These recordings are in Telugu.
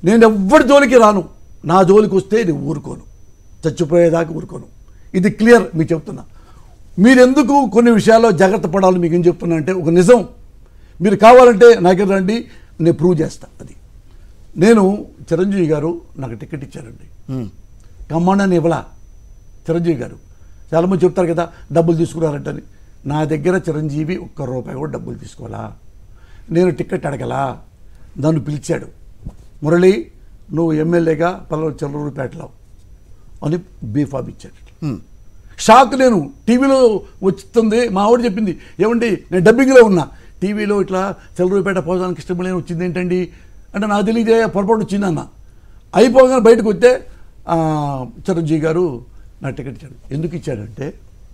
నేను ఎవ్వరి జోలికి రాను నా జోలికి వస్తే నేను ఊరుకోను చచ్చిపోయేదాకా ఊరుకోను ఇది క్లియర్ మీకు చెప్తున్నా మీరు ఎందుకు కొన్ని విషయాల్లో జాగ్రత్త పడాలి మీకు ఏం చెప్తున్నా అంటే ఒక నిజం మీరు కావాలంటే నాకే రండి నేను ప్రూవ్ చేస్తా అది నేను చిరంజీవి గారు నాకు టికెట్ ఇచ్చారండి ఉమ్. కమ్మాడని ఇవ్వలా చిరంజీవి గారు చాలామంది చెప్తారు కదా డబ్బులు తీసుకున్నారంటని నా దగ్గర చిరంజీవి ఒక్క రూపాయి కూడా డబ్బులు తీసుకోవాలా నేను టికెట్ అడగలా నన్ను పిలిచాడు మురళి నువ్వు ఎమ్మెల్యేగా పల్లవి చంద్రూరుపేటలో అని బీఫామ్ ఇచ్చాడు ఉమ్. షాక్ నేను టీవీలో వచ్చింది మా ఆవిడ చెప్పింది ఏమండి నేను డబ్బింగ్లో ఉన్నా టీవీలో ఇట్లా చంద్రూరుపేట పోదానికి ఇష్టపడలేని వచ్చింది ఏంటండి అంటే నాకు తెలియదే పొరపాటు వచ్చింది అన్న అయిపోగానే బయటకు వస్తే ఆ, చిరంజీవి గారు నా టికెట్ ఇచ్చాడు ఎందుకు ఇచ్చాడంటే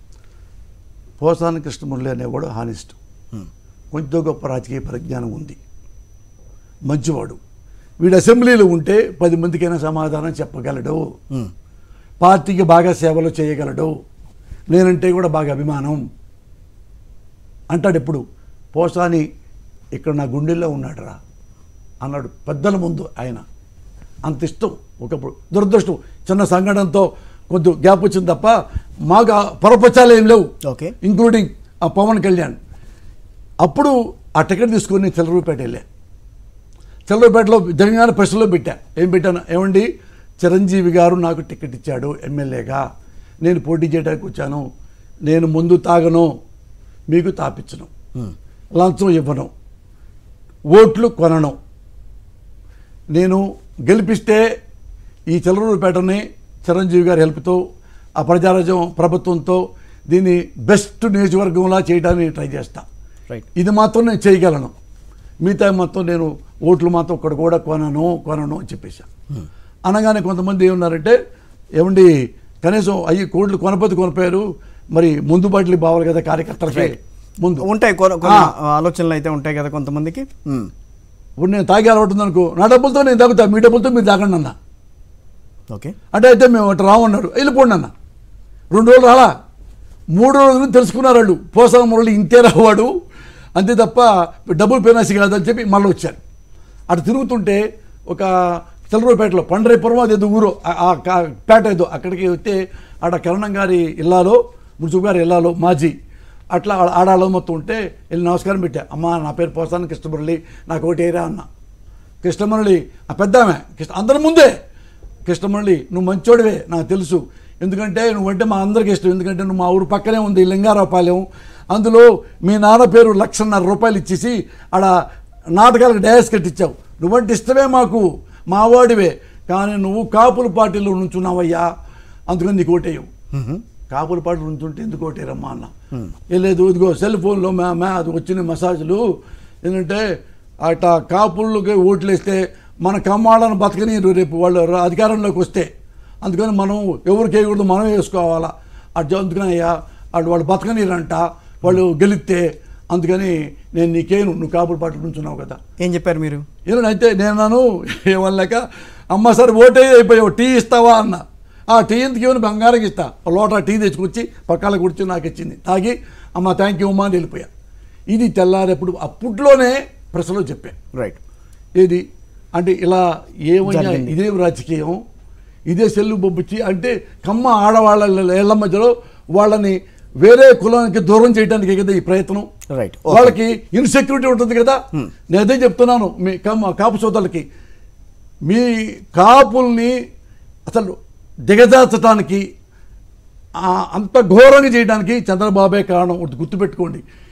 పోసాని కృష్ణమురళి అనేవాడు హానిస్ట్ కొంచెం గొప్ప రాజకీయ పరిజ్ఞానం ఉంది మంచివాడు వీడు అసెంబ్లీలో ఉంటే పది మందికైనా సమాధానం చెప్పగలడు ఉమ్. పార్టీకి బాగా సేవలు చేయగలడు నేనంటే కూడా బాగా అభిమానం అంటాడు ఎప్పుడు పోసాని ఇక్కడ నా గుండెల్లో ఉన్నాడురా అన్నాడు పెద్దల ముందు ఆయన అంత ఇష్టం ఒకప్పుడు దురదృష్టం చిన్న సంఘటనతో కొద్ది గ్యాప్ వచ్చింది తప్ప మాకు ఆ పరపచాలు ఏం లేవు ఓకే. ఇంక్లూడింగ్ ఆ పవన్ కళ్యాణ్ అప్పుడు ఆ టికెట్ తీసుకొని నేను చిల్లరూపేట వెళ్ళా చిల్లరపేటలో జగన్ ప్రశ్నలో పెట్టా ఏం పెట్టాను ఏమండి చిరంజీవి గారు నాకు టికెట్ ఇచ్చాడు ఎమ్మెల్యేగా నేను పోటీ చేయడానికి వచ్చాను నేను ముందు తాగను మీకు తాపించను లంచం ఇవ్వను ఓట్లు కొనను నేను గెలిపిస్తే ఈ చిల్లరూరుపేటని చిరంజీవి గారి హెల్ప్తో ఆ ప్రజారాజ్యం ప్రభుత్వంతో దీన్ని బెస్ట్ నియోజకవర్గంలా చేయడానికి ట్రై చేస్తా రైట్ ఇది మాత్రం నేను చేయగలను మిగతా మొత్తం నేను ఓట్లు మాత్రం ఒక్కడు కూడా కొనను కొనను అని చెప్పేసా అనగానే కొంతమంది ఏమన్నారంటే ఏమండి కనీసం అయ్యి కోట్లు కొనపోతే కొనపోయారు మరి ముందు బాటలు బావాలి కదా కార్యకర్తలకి Right. ముందు ఉంటాయి కొన్ని కొన్ని ఆ. ఆలోచనలు అయితే ఉంటాయి కదా కొంతమందికి ఉమ్. ఇప్పుడు నేను తాగి అలవాటు ఉందనుకో నా డబ్బులతో నేను తాగుతా మీ డబ్బులతో మీరు తాగండి అన్న ఓకే అంటే అయితే మేము అటు రామన్నారు వెళ్ళిపోండి అన్న రెండు రోజులు రాలా మూడు రోజులు తెలుసుకున్నారు వాళ్ళు పోసాల మురళి ఇంతే రావాడు అంతే తప్ప డబ్బులు పేనాసి కాదని చెప్పి మళ్ళీ వచ్చారు అటు తిరుగుతుంటే ఒక తెల్లరూపేటలో పండరైపురం అది ఏదో ఊరు ఆ- ఆ కా- పేట ఏదో అక్కడికి వస్తే ఆడ కరణం గారి ఇల్లాలో మున్సిపల్ గారి ఇల్లాలో మాజీ అట్లా ఆడ- ఆడాలో మొత్తం ఉంటే వెళ్ళి నమస్కారం పెట్టా అమ్మా నా పేరు పోసాను కృష్ణమురళి నాకు ఒకటి ఏరా అన్న కృష్ణమురళి ఆ పెద్ద ఆమె కృష్ణ అందరి ముందే కృష్ణమురళి నువ్వు మంచోడివే నాకు తెలుసు ఎందుకంటే నువ్వంటే మా అందరికీ ఇష్టం ఎందుకంటే నువ్వు మా ఊరు పక్కనే ఉంది లింగారావుపాలెం అందులో మీ నాన్న పేరు లక్షన్నర రూపాయలు ఇచ్చేసి ఆడ నాటకాలకు డయాస్ కట్టించావు నువ్వంటే ఇష్టమే మాకు మా వాడివే కానీ నువ్వు కాపుల పార్టీలో నుంచున్నావయ్యా అందుకని నీకు ఓటేయవు కాపుల పాటలు ఉంటుంటే ఎందుకు ఓటేరమ్మా అన్న "ఏ లేదు ఇదిగో సెల్ ఫోన్లో మ్యా మ్యా అది వచ్చిన మసాజ్లు ఏంటంటే అట కాపులకి ఓట్లు వేస్తే మన కమ్మాళ్ళని బతకనీరు రేపు వాళ్ళు రా- అధికారంలోకి వస్తే అందుకని మనం ఎవరికి వేయకూడదు మనం వేసుకోవాలా అటు అందుకని అయ్యా అటు వాళ్ళు బతకనీరంట వాళ్ళు గెలిస్తే అందుకని నేను నీకేను నువ్వు కాపుల పాటలు నుంచున్నావు కదా ఏం చెప్పారు మీరు ఏనంటే నేను నన్ను ఏమనలేక అమ్మ సార్ ఓటే అయిపోయావు టీ ఇస్తావా అన్న ఆ టీ ఎందుకు ఏమైనా బంగారం ఇస్తా ఒక లోట టీ తెచ్చుకొచ్చి పక్కన కూర్చొని నాకు ఇచ్చింది తాగి అమ్మ థ్యాంక్ యూ అమ్మా అని వెళ్ళిపోయా ఇది తెల్లారేప్పుడు అప్పట్లోనే ప్రెస్లో చెప్పా రైట్ ఏది అంటే ఇలా ఏమయ్యా జరిగింది. ఇదే రాజకీయం ఇదే సెల్లు బొబ్బుచ్చి అంటే కమ్మ ఆడవాళ్ళ ఇళ్ల మధ్యలో వాళ్ళని వేరే కులానికి దూరం చేయడానికి కదా ఈ ప్రయత్నం రైట్ వాళ్ళకి ఇన్సెక్యూరిటీ ఉంటుంది కదా నేను అదే చెప్తున్నాను మీ కమ్మ కాపు సోదరులకి మీ కాపుల్ని అసలు దిగజార్చడానికి ఆ, అంత ఘోరంగా చేయడానికి చంద్రబాబే కారణం ఒకటి గుర్తుపెట్టుకోండి